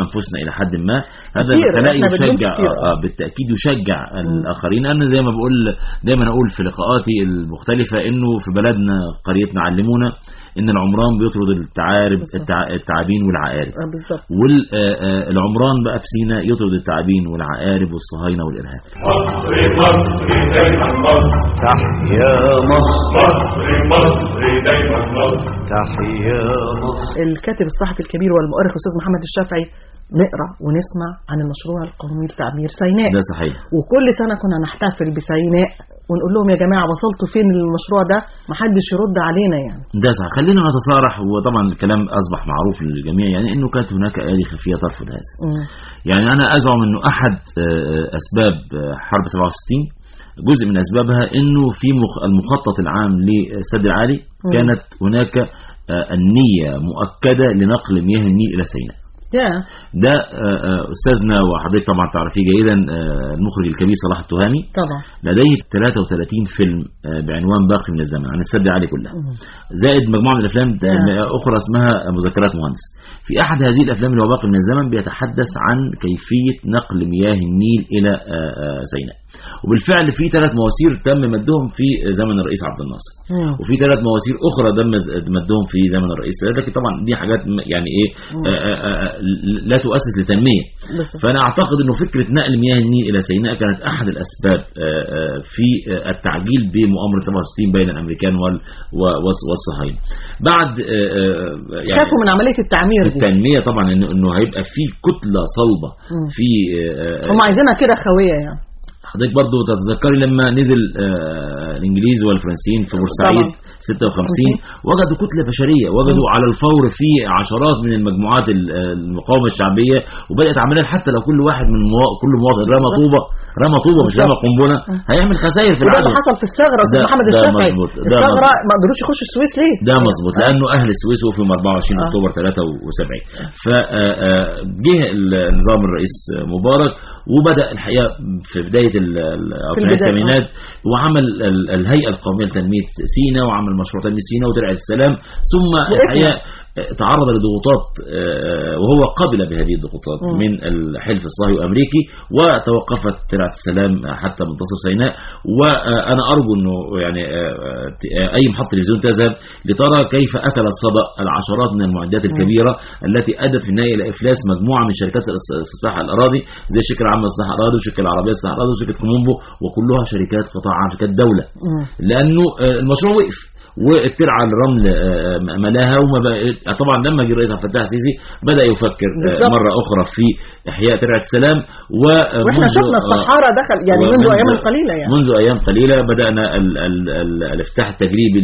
انفسنا الى حد ما هذا كتير، تلاقي إحنا بنلوم يشجع كتير، آه آه بالتاكيد يشجع الاخرين انا زي ما بقول دايما اقول في لقاءاتي المختلفه انه في بلدنا قريتنا علمونا ان العمران بيطرد التعارب بالظبط. التع- التعابين والعقارب آه، بالظبط والعمران بقى في سيناء يطرد التعابين والعقارب والصهاينه والارهاب مصر مصر دايما مصر تحيا مصر مصر مصر دايما مصر تحيا مصر الكاتب الصحفي الكبير والمؤرخ الاستاذ محمد الشافعي نقرا ونسمع عن المشروع القومي لتعمير سيناء ده صحيح وكل سنه كنا نحتفل بسيناء ونقول لهم يا جماعه وصلتوا فين المشروع ده محدش يرد علينا يعني ده صح خلينا نتصارح وطبعا الكلام اصبح معروف للجميع يعني انه كانت هناك ايادي خفيه ترفض هذا مم. يعني انا ازعم انه احد آه، اسباب آه، حرب 67 جزء من اسبابها انه في مخ- المخطط العام للسد العالي مم. كانت هناك آه، النيه مؤكده لنقل مياه النيل الى سيناء يا ده آه، آه، استاذنا وحضرتك طبعا تعرفيه جيدا آه، المخرج الكبير صلاح التهامي طبعا لديه 33 فيلم آه، بعنوان باقي من الزمن عن السد العالي كلها مم. زائد مجموعه من الافلام نعم. اخرى اسمها مذكرات مهندس في احد هذه الافلام اللي هو باقي من الزمن بيتحدث عن كيفيه نقل مياه النيل الى آه، آه، سيناء وبالفعل في ثلاث مواسير تم مدهم في زمن الرئيس عبد الناصر مم. وفي ثلاث مواسير اخرى تم مدهم في زمن الرئيس لكن طبعا دي حاجات م- يعني ايه آه، آه، آه، لا تؤسس لتنميه بس فانا اعتقد انه فكره نقل مياه النيل الى سيناء كانت احد الاسباب آه، آه، في آه، التعجيل بمؤامره 67 بين الامريكان وال- و- والص- والصهاينه بعد آه، آه، يعني خافوا من عمليه التعمير دي التنميه طبعا انه انه هيبقى في كتله صلبه مم. في آه، آه، هم عايزينها كده خويه يعني حضرتك برضو تتذكري لما نزل آه، الانجليز والفرنسيين في بورسعيد طبعا. 56 وجدوا كتله بشريه وجدوا على الفور في عشرات من المجموعات ال- المقاومه الشعبيه وبدات عمليات حتى لو كل واحد من موا... كل مواطن رمى طوبه رمى طوبه مش رمى قنبله هيعمل خسائر في وده اللي العدو حصل في الثغره استاذ ده- محمد ده الشافعي مظبوط، ده الثغره مظبوط. ما قدروش يخشوا السويس ليه؟ ده مظبوط لانه اهل السويس وقفوا يوم 24 آه. اكتوبر 73 فجه نظام الرئيس مبارك وبدا الحقيقه في بدايه ال- ال- أو في في البداية، الثمانينات وعمل ال- الهيئه القوميه لتنميه سيناء وعمل مشروع تنميه سيناء وترعه السلام ثم الحقيقه تعرض لضغوطات آه، وهو قبل بهذه الضغوطات مم. من الحلف الصهيوني الامريكي وتوقفت ترعه السلام حتى منتصف سيناء وانا ارجو انه يعني آه، آه، اي محطه تلفزيون تذهب لترى كيف اكل الصدى العشرات من المعدات الكبيره التي ادت في النهايه الى افلاس مجموعه من شركات الاس- استصلاح الاراضي زي الشركه العامه لاستصلاح الاراضي والشركه العربيه لاستصلاح الاراضي وشركه كومومبو وكلها شركات قطاع عام شركات دوله مم. لانه آه، المشروع وقف والترعه الرمل آه، ملاها وما بقى طبعا لما جه الرئيس عبد الفتاح السيسي بدا يفكر آه، بالظبط. مره اخرى في احياء ترعه السلام و- واحنا منذ- شفنا آه، الصحارى دخل يعني منذ ومنذ- ايام قليله يعني منذ ايام قليله بدانا ال ال ال الافتتاح التجريبي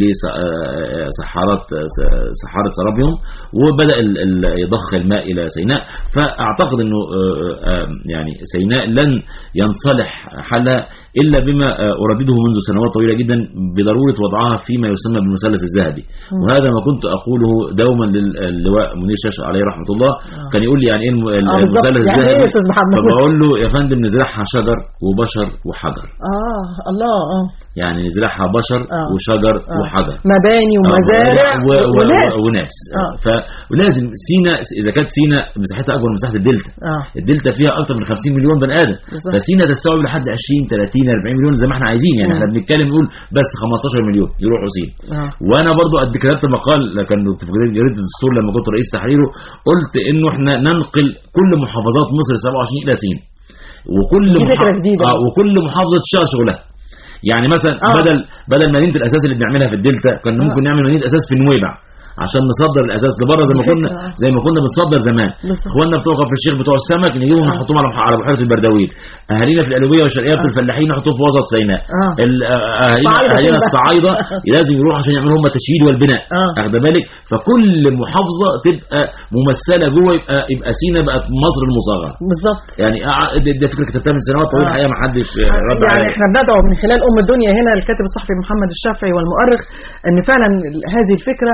لسحارات سحاره سرابيوم وبدا ال- ال- يضخ الماء الى سيناء فاعتقد انه آه، آه، يعني سيناء لن ينصلح حلها الا بما آه، اردده منذ سنوات طويله جدا بضروره وضعها فيما يسمى بالمثلث الذهبي وهذا ما كنت اقوله دوما للواء منير شاشه عليه رحمه الله كان يقول لي يعني ايه الم- آه، بالظبط. المثلث يعني إيه الذهبي يا أستاذ محمد؟ فبقول له يا فندم نزرعها شجر وبشر وحجر اه الله اه يعني نزرعها بشر آه. وشجر آه. وحجر مباني ومزارع و... و... وناس وناس آه. ف... ولازم سينا اذا كانت سينا مساحتها اكبر من مساحه الدلتا اه الدلتا فيها اكثر من 50 مليون بني ادم بالظبط. فسينا تستوعب لحد 20 30 40 مليون زي ما احنا عايزين يعني مم. احنا بنتكلم نقول بس 15 مليون يروحوا سينا اه وانا برضو قد كتبت مقال كان في جريده الدستور لما كنت رئيس تحريره قلت انه احنا ننقل كل محافظات مصر 27 الى سينا وكل دي فكرة جديدة. آه وكل محافظه تشتغل شغلها يعني مثلا آه. بدل بدل مدينه الاساس اللي بنعملها في الدلتا كنا آه. ممكن نعمل مدينه اساس في نويبع عشان نصدر الاساس لبره زي ما دي كنا فكرة. زي ما كنا بنصدر زمان بالظبط. اخواننا بتوع كفر الشيخ بتوع السمك نجيبهم آه. نحطهم على على بحيره البردويل اهالينا في القلوبيه والشرقيه بتوع الفلاحين نحطهم في وسط سيناء آه. ال- آه، اهالينا صعايدة اهالينا كده. الصعايده لازم يروحوا عشان يعملوا هم التشييد والبناء آه. واخد بالك فكل محافظه تبقى ممثله جوه يبقى يبقى سينا بقت مصر المصغره بالظبط يعني آه، دي دي فكره كتبتها من سنوات طويله آه. الحقيقه ما حدش رد يعني عليها احنا بندعو من خلال ام الدنيا هنا الكاتب الصحفي محمد الشافعي والمؤرخ ان فعلا هذه الفكره يتبنى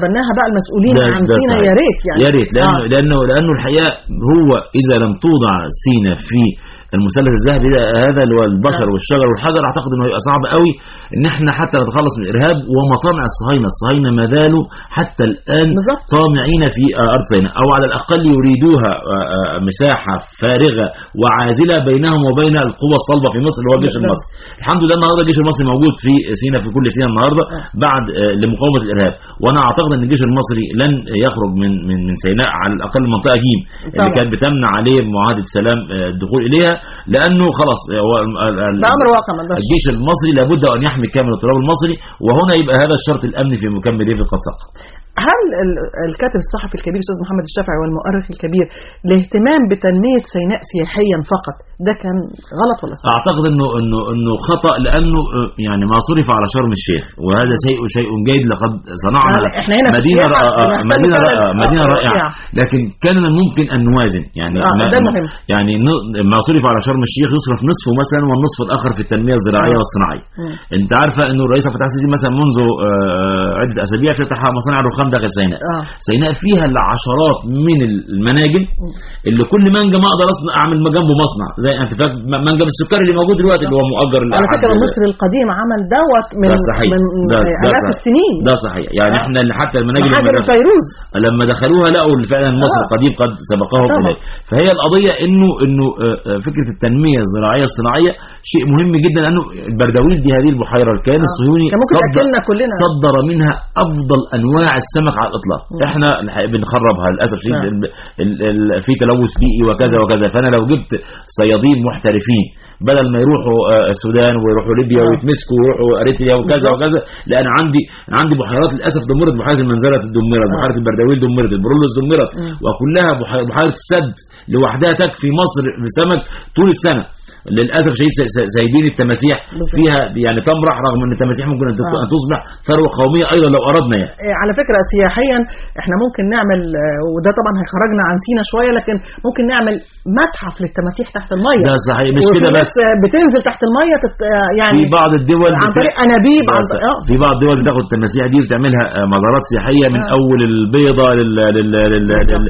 تبناها بقى المسؤولين ده- عن ده سينا صحيح. يا ريت يعني يا ريت لانه آه. لانه لانه الحقيقه هو اذا لم توضع سينا في المثلث الذهبي ده هذا اللي هو البشر آه. والشجر والحجر اعتقد انه هيبقى صعب قوي ان احنا حتى نتخلص من الارهاب ومطامع الصهاينه الصهاينه ما زالوا حتى الان بالظبط. طامعين في آه، ارض سيناء او على الاقل يريدوها آه، آه، مساحه فارغه وعازله بينهم وبين القوى الصلبه في مصر اللي هو الجيش بالظبط. المصري الحمد لله النهارده الجيش المصري موجود في سيناء في كل سيناء النهارده آه. بعد آه، لمقاومه الارهاب وانا اعتقد ان الجيش المصري لن يخرج من من من سيناء على الاقل منطقه جيم اللي طبعا. كانت بتمنع عليه معاهده السلام آه، الدخول اليها لانه خلاص آه، هو ال- ال- ال- ده امر واقع ما نقدرش. الجيش المصري لابد ان يحمي كامل التراب المصري وهنا يبقى هذا الشرط الامني في مكمل ايه قد سقط هل ال- الكاتب الصحفي الكبير الاستاذ محمد الشافعي والمؤرخ الكبير الاهتمام بتنميه سيناء سياحيا فقط ده كان غلط ولا صح؟ اعتقد انه انه انه خطا لانه آه، يعني ما صرف على شرم الشيخ وهذا شيء شيء جيد لقد صنعنا لا، إحنا هنا في مدينه السياحة رائعة- بنحتل مدينه بلد، رائعة- مدينه آه، رائعه رائعة. لكن كان من الممكن ان نوازن يعني آه، ما ده مهم. يعني ن- ما صرف على شرم الشيخ يصرف نصفه مثلا والنصف الاخر في التنميه الزراعيه آه. والصناعيه مم. انت عارفه انه الرئيس عبد الفتاح السيسي مثلا منذ آه، عده اسابيع افتتح مصانع الرخام داخل سيناء اه سيناء فيها العشرات من المناجم اللي كل منجم اقدر اصنع اعمل جنبه مصنع زي انت فاكر منجم السكري اللي موجود دلوقتي اللي هو مؤجر على لأحد- فكره مصر القديم عمل دوت من ده صحيح من ده ده الاف صحيح. السنين ده صحيح يعني آه. احنا اللي حتى المناجم محاجر لما دخل- الفيروز لما دخلوها لقوا إن فعلا مصر آه. القديم قد سبقهم طبعا. اليه فهي القضيه انه انه آه، آه، فكره التنميه الزراعيه الصناعيه شيء مهم جدا لانه البردويل دي هذه البحيره الكيان آه. الصهيوني كان ممكن صدر- تاكلنا كلنا صدر منها افضل انواع السمك على الاطلاق مم. احنا الحقيقة بنخربها للاسف الشديد نعم. ال- ال- ال- في تلوث بيئي وكذا وكذا فانا لو جبت صيادين محترفين بدل ما يروحوا آه، السودان ويروحوا ليبيا آه. ويتمسكوا ويروحوا اريتريا وكذا بالظبط. وكذا لان عندي أنا عندي بحيرات للاسف دمرت بحيره المنزله دمرت آه. بحيره البردويل دمرت البرولوس دمرت مم. وكلها بحي- بحيره السد لوحدها تكفي مصر بسمك طول السنه للاسف شديد س- س- سايبين التماسيح بالظبط. فيها يعني تمرح رغم ان التماسيح ممكن ان تك- آه. أن تصبح ثروه قوميه ايضا لو اردنا يعني إيه، على فكرة سياحيا احنا ممكن نعمل آه، وده طبعا هيخرجنا عن سينا شوية لكن ممكن نعمل متحف للتماسيح تحت المية ده صحيح مش وفي كده ناس، بس آه، بتنزل تحت المية تت... آه، يعني في بعض الدول عن بت- طريق انابيب عن بس طريق اه في بعض الدول بتاخد التماسيح دي وتعملها آه، مزارات سياحيه من آه. اول البيضه لل لل لل لل-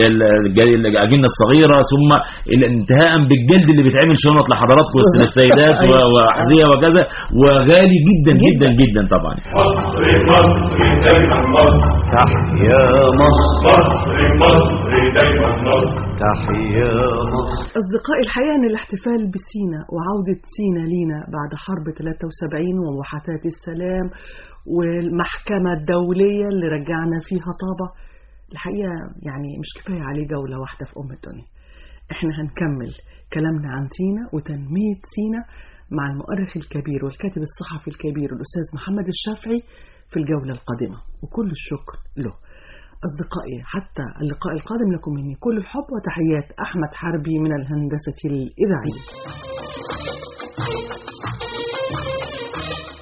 لل- للاجنه الصغيره ثم الى انتهاء بالجلد اللي بيتعمل شنط لحضراتكم وسط السيدات و- أيوة. واحذيه وكذا وغالي جدا جدا جدا طبعا مصر مصر دايما مصر تحيا مصر مصر مصر دايما مصر تحيا مصر أصدقائي الحقيقة أن الاحتفال بسينا وعودة سينا لينا بعد حرب 73 ووحدات السلام والمحكمة الدولية اللي رجعنا فيها طابة الحقيقة يعني مش كفاية عليه جولة واحدة في أم الدنيا احنا هنكمل كلامنا عن سينا وتنمية سينا مع المؤرخ الكبير والكاتب الصحفي الكبير الأستاذ محمد الشافعي في الجولة القادمة وكل الشكر له أصدقائي حتى اللقاء القادم لكم مني كل الحب وتحيات أحمد حربي من الهندسة الإذاعية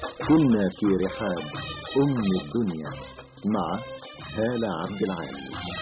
كنا في رحاب أم الدنيا مع هالة عبد العال